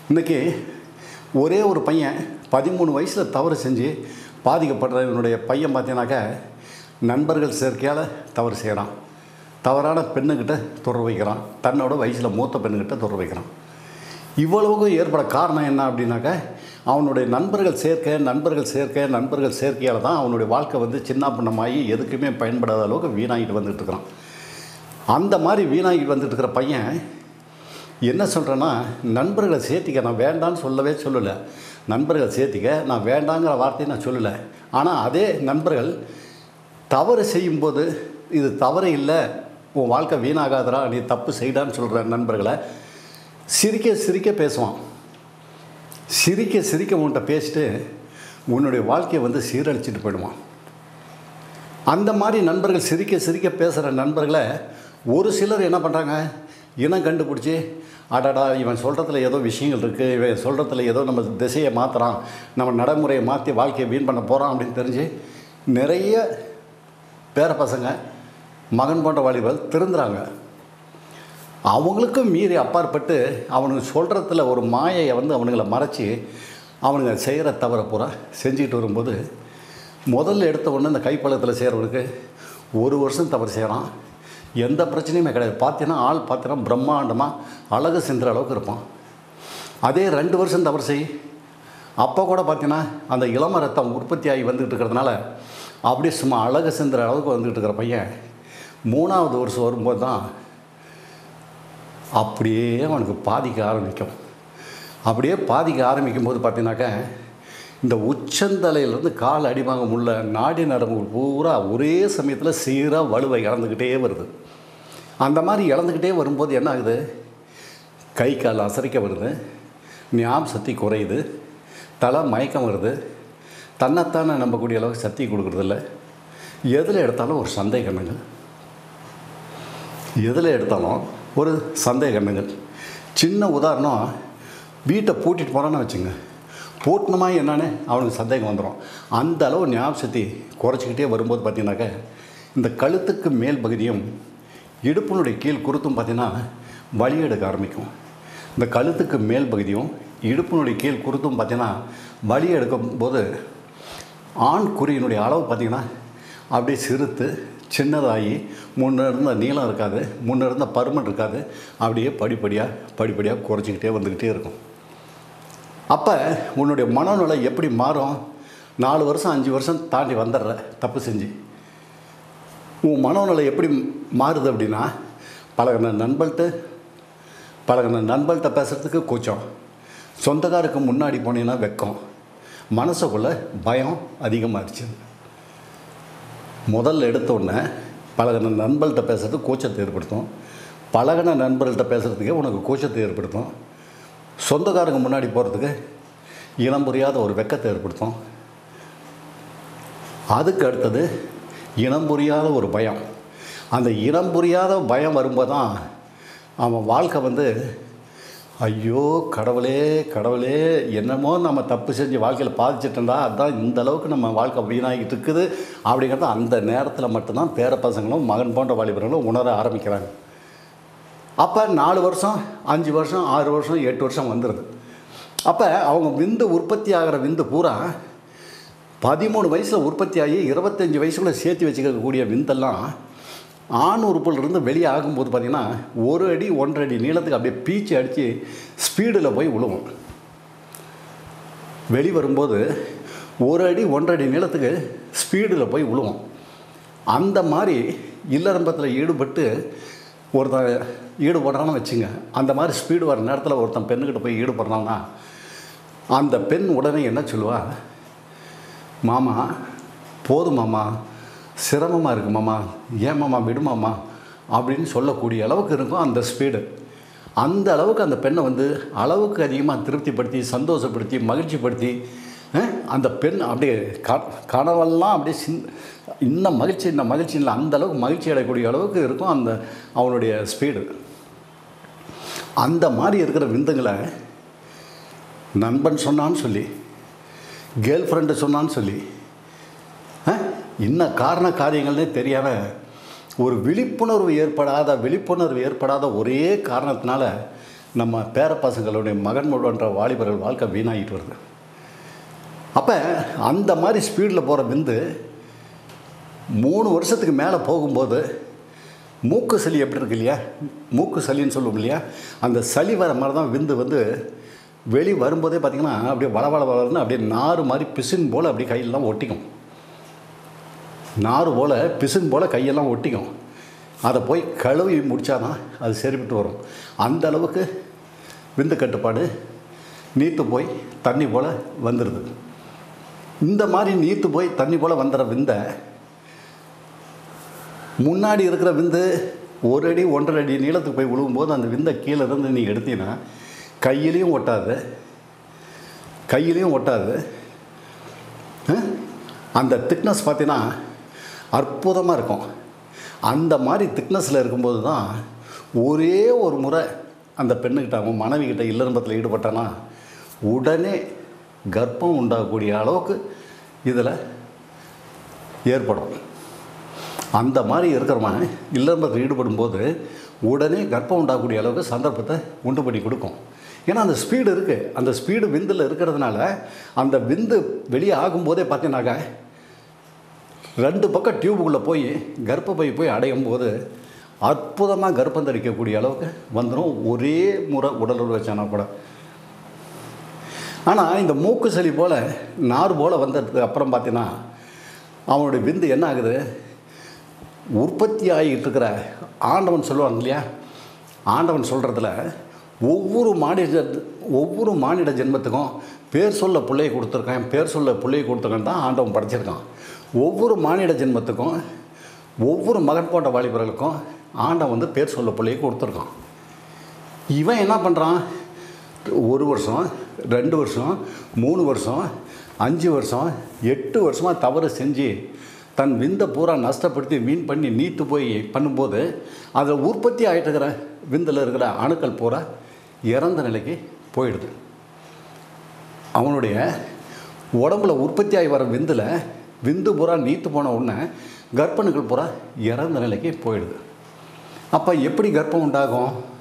இன்றைக்கி ஒரே ஒரு பையன் பதிமூணு வயசில் தவறு செஞ்சு பாதிக்கப்படுற என்னுடைய பையன் பார்த்தீங்கன்னாக்கா நண்பர்கள் சேர்க்கையால் தவறு செய்கிறான் தவறான பெண்ணுக்கிட்ட தொடர்பு வைக்கிறான் தன்னோட வயசில் மூத்த பெண்ணுக்கிட்ட தொடர்பு வைக்கிறான் இவ்வளவுக்கும் ஏற்பட காரணம் என்ன அப்படின்னாக்கா அவனுடைய நண்பர்கள் சேர்க்க நண்பர்கள் சேர்க்க நண்பர்கள் சேர்க்கையால் தான் அவனுடைய வாழ்க்கை வந்து சின்ன பின்னமாகி எதுக்குமே பயன்படாத அளவுக்கு வீணாகிட்டு வந்துட்டு இருக்கிறான் அந்த மாதிரி வீணாகிட்டு வந்துட்டு இருக்கிற பையன் என்ன சொல்கிறேன்னா நண்பர்களை சேர்த்திக்க நான் வேண்டான்னு சொல்லவே சொல்லலை நண்பர்களை சேர்த்திக்க நான் வேண்டாங்கிற வார்த்தையை நான் சொல்லலை ஆனால் அதே நண்பர்கள் தவறு செய்யும்போது இது தவறு இல்லை உன் வாழ்க்கை வீணாகாதடா நீ தப்பு செய்டான்னு சொல்கிற நண்பர்களை சிரிக்க சிரிக்க பேசுவான் சிரிக்க சிரிக்க உன்கிட்ட பேசிட்டு உன்னுடைய வாழ்க்கையை வந்து சீரழிச்சிட்டு போயிடுவான் அந்த மாதிரி நண்பர்கள் சிரிக்க சிரிக்க பேசுகிற நண்பர்களை ஒரு சிலர் என்ன பண்ணுறாங்க இனம் கண்டுபிடிச்சி அடடா இவன் சொல்கிறதுல ஏதோ விஷயங்கள் இருக்குது இவன் சொல்கிறதுல ஏதோ நம்ம திசையை மாற்றுறான் நம்ம நடைமுறையை மாற்றி வாழ்க்கையை வீண் பண்ண போகிறான் அப்படின்னு தெரிஞ்சு நிறைய பேர பசங்க மகன் போன்ற வாலிபர்கள் திருந்துறாங்க அவங்களுக்கும் மீறி அப்பாற்பட்டு அவனுக்கு சொல்கிறதுல ஒரு மாயையை வந்து அவனுங்களை மறைச்சி அவனுங்க செய்கிற தவறை பூரா செஞ்சுக்கிட்டு வரும்போது முதல்ல எடுத்த உடனே இந்த கைப்பழத்தில் செய்கிறவனுக்கு ஒரு வருஷம் தவறு செய்கிறான் எந்த பிரச்சனையுமே கிடையாது பார்த்தீங்கன்னா ஆள் பார்த்தீங்கன்னா பிரம்மாண்டமாக அழகு சென்ற அளவுக்கு இருப்பான் அதே ரெண்டு வருஷம் தவறு செய் அப்போ கூட பார்த்தீங்கன்னா அந்த இளம ரத்தம் உற்பத்தி ஆகி வந்துக்கிட்டு இருக்கிறதுனால அப்படியே சும்மா அழகு சென்ற அளவுக்கு வந்துக்கிட்டு இருக்கிற பையன் மூணாவது வருஷம் வரும்போது தான் அப்படியே அவனுக்கு பாதிக்க ஆரம்பிக்கும் அப்படியே பாதிக்க ஆரம்பிக்கும் போது பார்த்தீங்கன்னாக்கா இந்த உச்சந்தலையிலேருந்து கால் அடிவாங்க உள்ள நாடி நரம்புகள் பூரா ஒரே சமயத்தில் சீராக வலுவை இழந்துக்கிட்டே வருது அந்த மாதிரி இழந்துக்கிட்டே வரும்போது என்ன ஆகுது கை கால் அசரிக்க வருது ஞாபக சக்தி குறையுது தலை மயக்கம் வருது தன்னைத்தானே நம்பக்கூடிய அளவுக்கு சக்தி கொடுக்குறதில்ல எதில் எடுத்தாலும் ஒரு சந்தேகங்கள் எதில் எடுத்தாலும் ஒரு சந்தேகங்கள் சின்ன உதாரணம் வீட்டை பூட்டிட்டு போகிறான்னு வச்சுங்க பூட்டினமா என்னன்னு அவனுக்கு சந்தேகம் வந்துடும் அந்த அளவு ஞாபக சக்தி குறைச்சிக்கிட்டே வரும்போது பார்த்தீங்கன்னாக்க இந்த கழுத்துக்கு மேல் பகுதியும் இடுப்பினுடைய கீழ் குருத்தும் பார்த்தீங்கன்னா வலி எடுக்க ஆரம்பிக்கும் இந்த கழுத்துக்கு மேல் பகுதியும் இடுப்பினுடைய கீழ் குருத்தும் பார்த்தீங்கன்னா வலி எடுக்கும் போது ஆண் குறியினுடைய அளவு பார்த்திங்கன்னா அப்படியே சிறுத்து சின்னதாகி முன்ன இருந்த நீளம் இருக்காது முன்ன இருந்த பருமன் இருக்காது அப்படியே படிப்படியாக படிப்படியாக குறைச்சிக்கிட்டே வந்துக்கிட்டே இருக்கும் அப்போ உன்னுடைய மனநிலை எப்படி மாறும் நாலு வருஷம் அஞ்சு வருஷம் தாண்டி வந்துடுற தப்பு செஞ்சு உன் மனநிலை எப்படி மாறுது அப்படின்னா பழகின நண்பர்கிட்ட பழகின நண்பர்கிட்ட பேசுகிறதுக்கு கூச்சம் சொந்தக்காருக்கு முன்னாடி போனீங்கன்னா வெக்கம் மனசுக்குள்ளே பயம் அதிகமாகிடுச்சு முதல்ல எடுத்த உடனே பழகின நண்பர்கள்ட்ட பேசுறதுக்கு கூச்சத்தை ஏற்படுத்தும் பழகின நண்பர்கள்ட்ட பேசுகிறதுக்கே உனக்கு கூச்சத்தை ஏற்படுத்தும் சொந்தக்காரங்க முன்னாடி போகிறதுக்கு இனம் புரியாத ஒரு வெக்கத்தை ஏற்படுத்தும் அதுக்கு அடுத்தது இனம் புரியாத ஒரு பயம் அந்த இனம் புரியாத பயம் வரும்போது தான் அவன் வாழ்க்கை வந்து ஐயோ கடவுளே கடவுளே என்னமோ நம்ம தப்பு செஞ்சு வாழ்க்கையில் பாதிச்சிட்டோம்டா அதுதான் இந்த அளவுக்கு நம்ம வாழ்க்கை வீணாகிட்டு இருக்குது அப்படிங்கிறத அந்த நேரத்தில் மட்டும்தான் பேர பசங்களும் மகன் போன்ற வாலிபர்களும் உணர ஆரம்பிக்கிறாங்க அப்போ நாலு வருஷம் அஞ்சு வருஷம் ஆறு வருஷம் எட்டு வருஷம் வந்துடுது அப்போ அவங்க விந்து உற்பத்தி ஆகிற விந்து பூரா பதிமூணு வயசில் உற்பத்தி ஆகி இருபத்தஞ்சி வயசுக்குள்ளே சேர்த்து வச்சுக்கக்கூடிய விந்தெல்லாம் ஆண் உறுப்புலேருந்து வெளியே ஆகும்போது பார்த்திங்கன்னா ஒரு அடி ஒன்றரை அடி நீளத்துக்கு அப்படியே பீச்சு அடித்து ஸ்பீடில் போய் விழுவும் வெளி வரும்போது ஒரு அடி ஒன்றரை அடி நீளத்துக்கு ஸ்பீடில் போய் விழுவும் அந்த மாதிரி இல்லறம்பத்தில் ஈடுபட்டு ஒருத்தன் ஈடுபடுறான்னு வச்சுங்க அந்த மாதிரி ஸ்பீடு வர நேரத்தில் ஒருத்தன் பெண்ணுக்கிட்ட போய் ஈடுபடுறான்னா அந்த பெண் உடனே என்ன சொல்லுவா மாமா போதும் மாமா சிரமமாக இருக்கு மாமா ஏன் மாமா விடுமாமா அப்படின்னு சொல்லக்கூடிய அளவுக்கு இருக்கும் அந்த ஸ்பீடு அந்த அளவுக்கு அந்த பெண்ணை வந்து அளவுக்கு அதிகமாக திருப்திப்படுத்தி சந்தோஷப்படுத்தி மகிழ்ச்சிப்படுத்தி அஹ், அந்த பெண் அப்படியே க கனவெல்லாம் அப்படியே சின் இன்னும் மகிழ்ச்சி இன்னும் மகிழ்ச்சி இல்லை அந்த அளவுக்கு மகிழ்ச்சி அடையக்கூடிய அளவுக்கு இருக்கும் அந்த அவனுடைய ஸ்பீடு அந்த மாதிரி இருக்கிற விந்தங்களை நண்பன் சொன்னான்னு சொல்லி கேர்ள் ஃப்ரெண்டு சொன்னான்னு சொல்லி அஹ், இன்ன காரண காரியங்கள்னே தெரியாமல் ஒரு விழிப்புணர்வு ஏற்படாத விழிப்புணர்வு ஏற்படாத ஒரே காரணத்தினால நம்ம பேரப்பசங்களுடைய மகன் முழுவன்ற வாலிபர்கள் வாழ்க்கை வீணாகிட்டு வருது அப்போ அந்த மாதிரி ஸ்பீடில் போகிற விந்து மூணு வருஷத்துக்கு மேலே போகும்போது மூக்கு சளி எப்படி இருக்கு இல்லையா மூக்கு சளின்னு சொல்லுவோம் இல்லையா அந்த சளி வர மாதிரி தான் விந்து வந்து வெளி வரும்போதே பார்த்திங்கன்னா அப்படியே வள வள வளர்னு அப்படியே நாறு மாதிரி பிசின் போல் அப்படியே கையெல்லாம் ஒட்டிக்கும் நாறு போல் பிசின் போல் கையெல்லாம் ஒட்டிக்கும் அதை போய் கழுவி முடித்தாதான் அது சரிப்பட்டு வரும் அந்த அளவுக்கு விந்து கட்டுப்பாடு நீத்து போய் தண்ணி போல் வந்துடுது இந்த மாதிரி நீத்து போய் தண்ணி போல் வந்துடுற விந்தை முன்னாடி இருக்கிற விந்து ஒரு அடி ஒன்றரை அடி நீளத்துக்கு போய் விழுகும்போது அந்த விந்தை கீழே இருந்து நீ எடுத்தீங்கன்னா கையிலையும் ஒட்டாது கையிலையும் ஒட்டாது அஹ்? அந்த திக்னஸ் பார்த்தீங்கன்னா அற்புதமாக இருக்கும் அந்த மாதிரி திக்னஸில் இருக்கும்போது தான் ஒரே ஒரு முறை அந்த பெண்ணுக்கிட்ட அவன் மனைவிக்கிட்ட இல்லறம்பத்தில் ஈடுபட்டானா உடனே கர்ப்பம் உண்டாகக்கூடிய அளவுக்கு இதில் ஏற்படும் அந்த மாதிரி இருக்கிறவன் இல்லறம்பத்தில் ஈடுபடும்போது உடனே கர்ப்பம் உண்டாகக்கூடிய அளவுக்கு சந்தர்ப்பத்தை உண்டு பண்ணி கொடுக்கும் ஏன்னா அந்த ஸ்பீடு இருக்குது அந்த ஸ்பீடு விந்தில் இருக்கிறதுனால அந்த விந்து வெளியே ஆகும்போதே பார்த்தீங்கன்னாக்கா ரெண்டு பக்கம் டியூபுக்குள்ளே போய் கர்ப்பப்பை போய் அடையும் போது அற்புதமாக கர்ப்பம் தரிக்கக்கூடிய அளவுக்கு வந்துடும் ஒரே முறை உடலுறவு வச்சானா கூட ஆனால் இந்த மூக்கு சளி போல் நார் போல் வந்ததுக்கு அப்புறம் பார்த்தீங்கன்னா அவனுடைய விந்து என்ன ஆகுது உற்பத்தி ஆகிட்டு இருக்கிற ஆண்டவன் சொல்லுவாங்க இல்லையா ஆண்டவன் சொல்கிறதுல ஒவ்வொரு மானிட ஒவ்வொரு மானிட ஜென்மத்துக்கும் பேர் சொல்ல பிள்ளையை கொடுத்துருக்கான் பேர் சொல்ல பிள்ளையை கொடுத்துருக்கான் தான் ஆண்டவன் படைச்சிருக்கான் ஒவ்வொரு மானிட ஜென்மத்துக்கும் ஒவ்வொரு மகன் போன்ற வாலிபர்களுக்கும் ஆண்டவன் வந்து பேர் சொல்ல பிள்ளையை கொடுத்துருக்கான் இவன் என்ன பண்ணுறான் ஒரு வருஷம் ரெண்டு வருஷம் மூணு வருஷம் அஞ்சு வருஷம் எட்டு வருஷமாக தவறு செஞ்சு தன் விந்தை பூரா நஷ்டப்படுத்தி வீண் பண்ணி நீத்து போய் பண்ணும்போது அதில் உற்பத்தி ஆகிட்டு இருக்கிற விந்தில் இருக்கிற அணுக்கள் பூரா இறந்த நிலைக்கு போயிடுது அவனுடைய உடம்புல உற்பத்தி ஆகி வர விந்தில் விந்து பூரா நீத்து போன உடனே கர்ப்பணுக்கள் பூரா இறந்த நிலைக்கு போயிடுது அப்போ எப்படி கர்ப்பம் உண்டாகும்